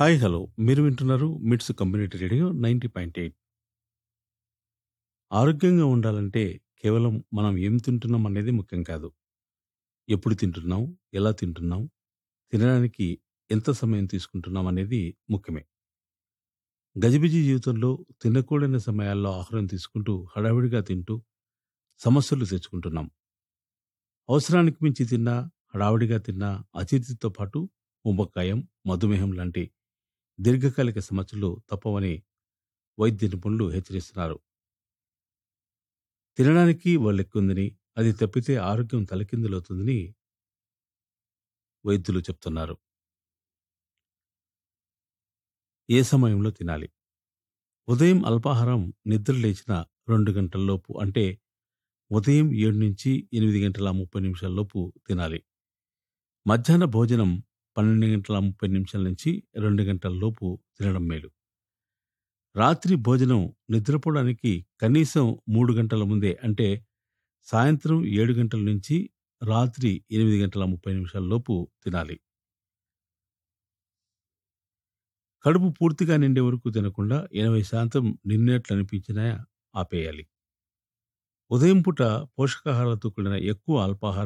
hi hello మీరు వింటున్నారు MITS community radio ninety point eight ఆరోగ్యంగా ఉండాలంటే కేవలం మనం ఏం తింటున్నాం అనేది ముఖ్యం కాదు ఎప్పుడు తింటున్నాం ఎలా తింటున్నాం తినడానికి ఎంత సమయం తీసుకుంటున్నాం అనేది ముఖ్యమే గజిబిజి జీవితంలో తినకూడని సమయాల్లో ఆహారం తీసుకుంటూ హడావిడిగా తింటూ సమస్యలు తెచ్చుకుంటున్నాం అవసరానికి మించి తిన్నా హడావిడిగా తిన్నా అతిథితో పాటు ఉమ్మకాయం మధుమేహం లాంటి దీర్ఘకాలిక సమస్యలు తప్పవని వైద్య నిపుణులు హెచ్చరిస్తున్నారు తినడానికి వాళ్ళెక్కుందని అది తప్పితే ఆరోగ్యం తలకిందులవుతుందని వైద్యులు చెప్తున్నారు ఏ సమయంలో తినాలి ఉదయం అల్పాహారం నిద్ర లేచిన రెండు గంటల్లోపు అంటే ఉదయం ఏడు నుంచి ఎనిమిది గంటల ముప్పై నిమిషాల్లోపు తినాలి మధ్యాహ్న భోజనం పన్నెండు గంటల ముప్పై నిమిషాల నుంచి రెండు గంటల లోపు తినడం మేలు రాత్రి భోజనం నిద్రపోవడానికి కనీసం మూడు గంటల ముందే అంటే సాయంత్రం ఏడు గంటల నుంచి రాత్రి ఎనిమిది గంటల ముప్పై నిమిషాల లోపు తినాలి కడుపు పూర్తిగా నిండే వరకు తినకుండా ఎనభై శాతం నిన్నట్లు అనిపించినా ఆపేయాలి ఉదయం పూట పోషకాహారాలతో కూడిన ఎక్కువ అల్పాహారం